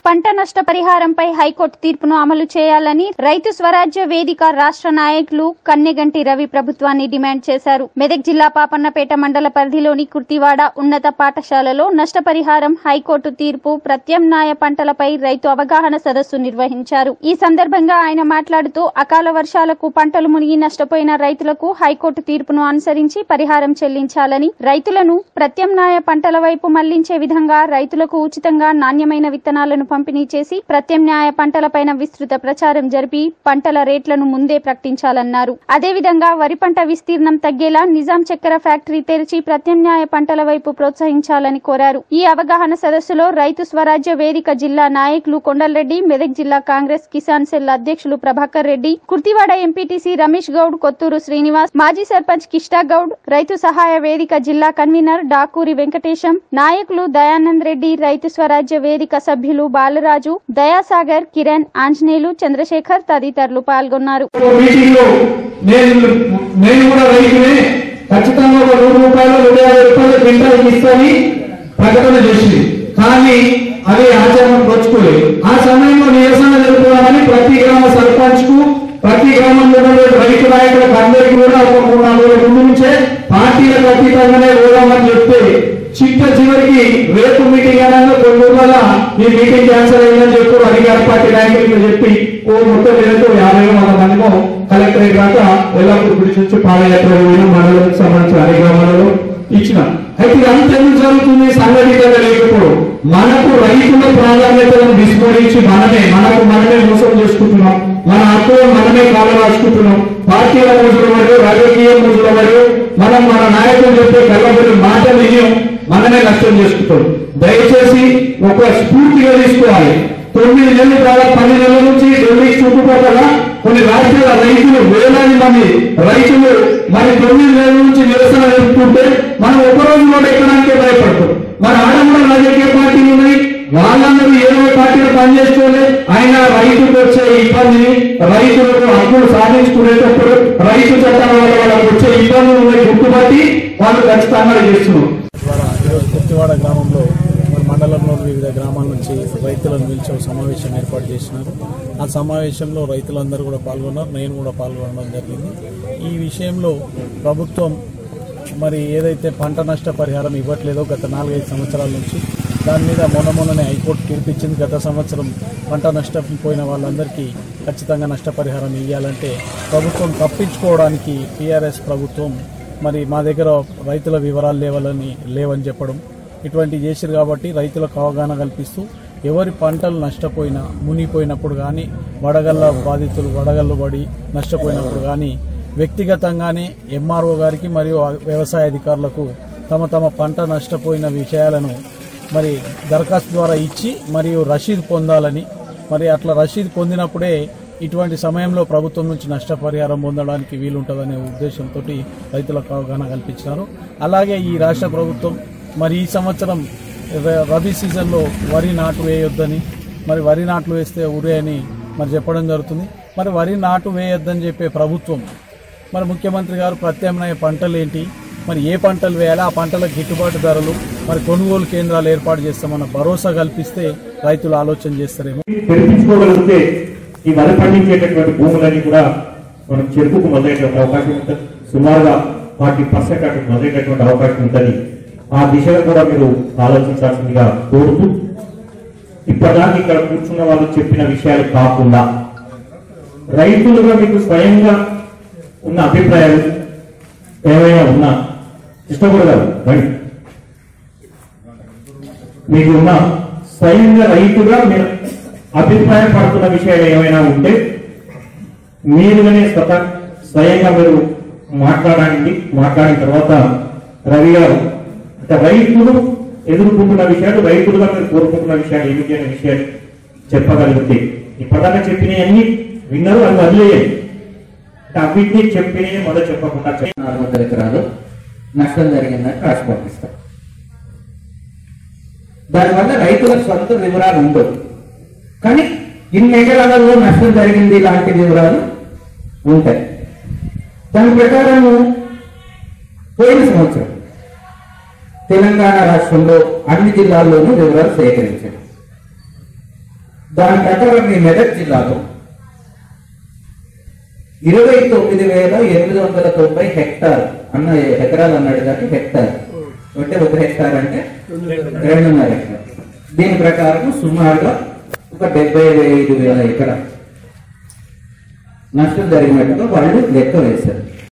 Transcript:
పంట నష్ట పరిహారంపై హైకోర్టు తీర్పును అమలు చేయాలని రైతు స్వరాజ్య వేదిక రాష్ట్ర నాయకులు కన్నెగంటి రవి ప్రభుత్వాన్ని డిమాండ్ చేశారు మెదక్ జిల్లా పాపన్నపేట మండల పరిధిలోని కుర్తివాడ ఉన్నత పాఠశాలలో నష్టపరిహారం హైకోర్టు తీర్పు ప్రత్యామ్నాయ పంటలపై రైతు అవగాహన సదస్సు నిర్వహించారు ఈ సందర్భంగా ఆయన మాట్లాడుతూ అకాల వర్షాలకు పంటలు మునిగి నష్టపోయిన రైతులకు హైకోర్టు తీర్పును అనుసరించి పరిహారం చెల్లించాలని రైతులను ప్రత్యామ్నాయ పంటల వైపు మళ్లించే విధంగా రైతులకు ఉచితంగా నాణ్యమైన విత్తనాలను పంపిణీ చేసి ప్రత్యామ్నాయ పంటలపైన విస్తృత ప్రచారం జరిపి పంటల రేట్లను ముందే ప్రకటించాలన్నారు అదేవిధంగా వరి పంట విస్తీర్ణం తగ్గేలా నిజాం చక్కెర ఫ్యాక్టరీ తెరిచి ప్రత్యామ్నాయ పంటల వైపు ప్రోత్సహించాలని కోరారు ఈ అవగాహన సదస్సులో రైతు స్వరాజ్య వేదిక జిల్లా నాయకులు కొండలరెడ్డి మెదక్ జిల్లా కాంగ్రెస్ కిసాన్ సెల్ అధ్యక్షులు ప్రభాకర్ రెడ్డి కుర్తివాడ ఎంపీటీసీ రమేష్ గౌడ్ కొత్తూరు శ్రీనివాస్ మాజీ సర్పంచ్ కిష్టా గౌడ్ రైతు సహాయ వేదిక జిల్లా కన్వీనర్ డాకూరి వెంకటేశం నాయకులు దయానంద్ రెడ్డి రైతు స్వరాజ్య వేదిక సభ్యులు బాలరాజు దయాసాగర్ కిరణ్ ఆంజనేయులు చంద్రశేఖర్ తదితరులు పాల్గొన్నారు మీటింగ్ లో నేను నేను కూడా రైతునే ఖచ్చితంగా ఒక నూరు రూపాయలు నూట యాభై రూపాయలు క్వింటాల్ ఇస్తానని ప్రకటన చేసింది కానీ అది ఆచరణ పరుచుకోలేదు ఆ సమయంలో నిరసన జరుపుకోవాలని ప్రతి గ్రామ సర్పంచ్ కు ప్రతి గ్రామంలో ఉండే రైతు నాయకులకు అందరికీ కూడా ఒక మూడు నాలుగు రోజుల ముందు నుంచే పార్టీలకు అతీతంగానే పోదామని చెప్తే చిట్ట చివరికి రేపు మీటింగ్ అనగా కొన్ని రోజుల ఈ మీటింగ్ క్యాన్సల్ అయిందని చెప్పి అధికార పార్టీ నాయకులకు చెప్పి ఓ మొత్తం మీదతో యాభై వంద మందిమో కలెక్టరేట్ దాకా ఎల్లప్పుడు గుడి నుంచి పాదయాత్ర పోయిన మండలానికి సంబంధించిన అన్ని గ్రామాలలో ఇచ్చిన అయితే ఇదంతా ఎందుకు జరుగుతుంది సంఘటితంగా లేకపోవడం మనకు రైతుల ప్రాధాన్యతలను విస్మరించి మనమే మనకు మనమే మోసం చేసుకుంటున్నాం మన హక్కులను మనమే కాలు రాసుకుంటున్నాం పార్టీల మోజుల మరియు రాజకీయ మోజుల మరియు మనం మన నాయకులు చెప్పే కళ్ళబడి మాటలు వినియం మనమే నష్టం చేసుకుంటాం దయచేసి ఒక స్ఫూర్తిగా తీసుకోవాలి తొమ్మిది నెలలు దాదాపు పది నెలల నుంచి ఢిల్లీ చుట్టుపక్కల కొన్ని రాష్ట్రాల రైతులు వేలాది మంది రైతులు మరి తొమ్మిది నెలల నుంచి నిరసన జరుపుకుంటే మనం ఒక రోజు కూడా ఎక్కడానికి భయపడతాం మన ఆడంలో రాజకీయ పార్టీలు ఉన్నాయి వాళ్ళందరూ ఏదో పార్టీలో పనిచేసుకోలే ఆయన రైతుకు వచ్చే ఇబ్బందిని రైతులకు హక్కులు సాధించుకునేటప్పుడు రైతు చట్టాల వల్ల వాళ్ళకు వచ్చే ఇబ్బందులు ఉన్నాయి గుర్తుపట్టి వాళ్ళు ఖచ్చితంగా చేస్తున్నారు ద్వారా ఈరోజు కుర్తివాడ గ్రామంలో మరి మండలంలోని వివిధ గ్రామాల నుంచి రైతులను పిలిచి ఒక సమావేశం ఏర్పాటు చేసినారు ఆ సమావేశంలో రైతులందరూ కూడా పాల్గొన్నారు నేను కూడా పాల్గొనడం జరిగింది ఈ విషయంలో ప్రభుత్వం మరి ఏదైతే పంట నష్ట పరిహారం ఇవ్వట్లేదో గత నాలుగైదు సంవత్సరాల నుంచి దాని మీద మొన్న మొన్ననే హైకోర్టు తీర్పిచ్చింది గత సంవత్సరం పంట నష్టపోయిన వాళ్ళందరికీ ఖచ్చితంగా నష్టపరిహారం ఇవ్వాలంటే ప్రభుత్వం తప్పించుకోవడానికి టీఆర్ఎస్ ప్రభుత్వం మరి మా దగ్గర రైతుల వివరాలు లేవాలని లేవని చెప్పడం ఇటువంటి చేసిరు కాబట్టి రైతులకు అవగాహన కల్పిస్తూ ఎవరి పంటలు నష్టపోయినా మునిగిపోయినప్పుడు కానీ వడగళ్ళ బాధితులు వడగళ్ళు పడి నష్టపోయినప్పుడు కానీ వ్యక్తిగతంగానే ఎంఆర్ఓ గారికి మరియు వ్యవసాయ అధికారులకు తమ తమ పంట నష్టపోయిన విషయాలను మరి దరఖాస్తు ద్వారా ఇచ్చి మరియు రసీదు పొందాలని మరి అట్లా రసీదు పొందినప్పుడే ఇటువంటి సమయంలో ప్రభుత్వం నుంచి నష్టపరిహారం పొందడానికి వీలుంటుందనే ఉద్దేశంతో రైతులకు అవగాహన కల్పించినారు అలాగే ఈ రాష్ట్ర ప్రభుత్వం మరి ఈ సంవత్సరం ర- రబీ సీజన్లో వరి నాటు వేయొద్దని మరి వరి నాట్లు వేస్తే ఉరే అని మరి చెప్పడం జరుగుతుంది మరి వరి నాటు వేయొద్దని చెప్పే ప్రభుత్వం మరి ముఖ్యమంత్రి గారు ప్రత్యామ్నాయ పంటలు ఏంటి మరి ఏ పంటలు వేయాలి ఆ పంటలకు గిట్టుబాటు ధరలు మరి కొనుగోలు కేంద్రాలు ఏర్పాటు చేస్తామన్న భరోసా కల్పిస్తే రైతులు ఆలోచన చేస్తారేమో తెరిపించుకోగలిగితే ఈ వరి పండించేటటువంటి భూములన్నీ కూడా మనం చెరుపుకు మొదలైనటువంటి అవకాశం ఉంటుంది సుమారుగా ఫార్టీ పర్సెంట్ అటు మొదలైనటువంటి అవకాశం ఉంటుంది ఆ దిశలో కూడా మీరు ఆలోచించాల్సిందిగా కోరుతూ ఇప్పటిదాకా ఇక్కడ కూర్చున్న వాళ్ళు చెప్పిన విషయాలు కాకుండా రైతులుగా మీకు స్వయంగా ఉన్న అభిప్రాయాలు ఏమైనా ఉన్నా ఇష్టపడగారు రండి మీకు ఉన్న స్వయంగా రైతుగా మీరు అభిప్రాయపడుతున్న విషయాలు ఏమైనా ఉంటే మీరుగానే స్వత స్వయంగా మీరు మాట్లాడండి మాట్లాడిన తర్వాత రవి గారు అంటే రైతులు ఎదుర్కొంటున్న విషయాలు రైతులుగా మీరు కోరుకుంటున్న విషయాలు ఏమిటి అనే విషయాలు చెప్పగలిగితే ఇప్పటిదాకా చెప్పినవన్నీ విన్నారు అవి వదిలేయండి అంటే అవిటిని చెప్పినవి మొదలు చెప్పకుండా చెప్పండి. నాలుగు వందల ఎకరాలు నష్టం జరిగిందని రాసి పంపిస్తాం దానివల్ల రైతులకు సొంత వివరాలు ఉండవు కానీ ఇన్ని ఎకరాలలో నష్టం జరిగింది ఇలాంటి వివరాలు ఉంటాయి దాని ప్రకారం పోయిన సంవత్సరం తెలంగాణ రాష్ట్రంలో అన్ని జిల్లాల్లోనూ వివరాలు సేకరించారు దాని ప్రకారం మీ మెదక్ జిల్లాలో ఇరవై తొమ్మిది వేల ఎనిమిది వందల తొంభై హెక్టార్ అన్న ఎకరాలు అన్నాడు కానీ హెక్టార్ అంటే ఒక హెక్టార్ అంటే రెండున్నర హెక్టార్ దీని ప్రకారం సుమారుగా ఒక డెబ్బై ఐదు వేల ఎకరా నష్టం జరిగినట్టుగా వాళ్ళు లెక్క వేశారు